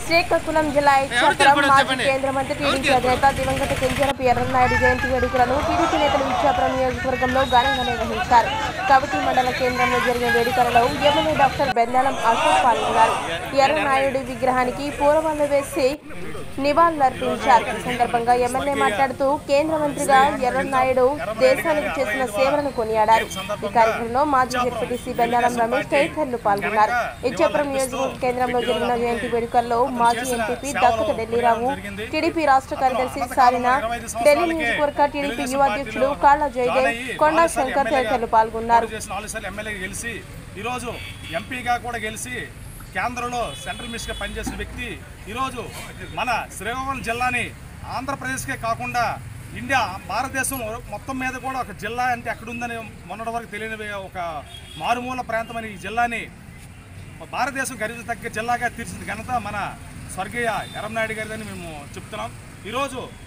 శ్రీకాకుళం జిల్లా ఇచ్చాపురం మాజీ కేంద్ర మంత్రి టీడీపీ అధినేత దివంగత కింజరపు ఎర్రనాయుడు జయంతి వేడుకలను టీడీపీ నేతలు ఇచ్చాపురం నియోజకవర్గంలో ఘనంగా నిర్వహించారు కబటి మండల కేంద్రంలో జరిగిన వేడుకలలో ఎమ్మెల్యే డాక్టర్ బెందాలం అశోక్ పాల్గొన్నారు ఎర్రనాయుడి విగ్రహానికి పూలమాలలు వేసి నివాళులర్పించారు ఈ సందర్భంగా ఎమ్మెల్యే మాట్లాడుతూ కేంద్ర మంత్రిగా ఎర్రనాయుడు దేశానికి చేసిన సేవలను కొనియాడారు ఈ కార్యక్రమంలో మాజీ డిప్యూటీసీ బెందాలం రమేష్ తదితరులు పాల్గొన్నారు ఇచ్చాపురం నియోజకవర్గ కేంద్రంలో జరిగిన జయంతి వేడుకల్లో మాజీ ఎంపీపీ దక్కత ఢిల్లీరావు టీడీపీ రాష్ట్ర కార్యదర్శి సారిన ఢిల్లీ నియోజకవర్గ టీడీపీ యువ అధ్యక్షుడు కాళ్ళ జయదేవ్ కొండా శంకర్ తదితరులు పాల్గొన్నారు చేసిన నాలుగు సార్లు ఎమ్మెల్యేగా గెలిచి ఈరోజు ఎంపీగా కూడా గెలిచి కేంద్రంలో సెంట్రల్ మినిస్టర్గా పనిచేసిన వ్యక్తి ఈరోజు మన శ్రీకాకుళం జిల్లాని ఆంధ్రప్రదేశ్కే కాకుండా ఇండియా భారతదేశం మొత్తం మీద కూడా ఒక జిల్లా అంటే ఎక్కడుందని మొన్నటి వరకు తెలియని ఒక మారుమూల ప్రాంతమైన ఈ జిల్లాని భారతదేశం గర్వించదగ్గ జిల్లాగా తీర్చిన ఘనత మన స్వర్గీయ ఎర్రంనాయుడు గారిదని మేము చెప్తున్నాం ఈరోజు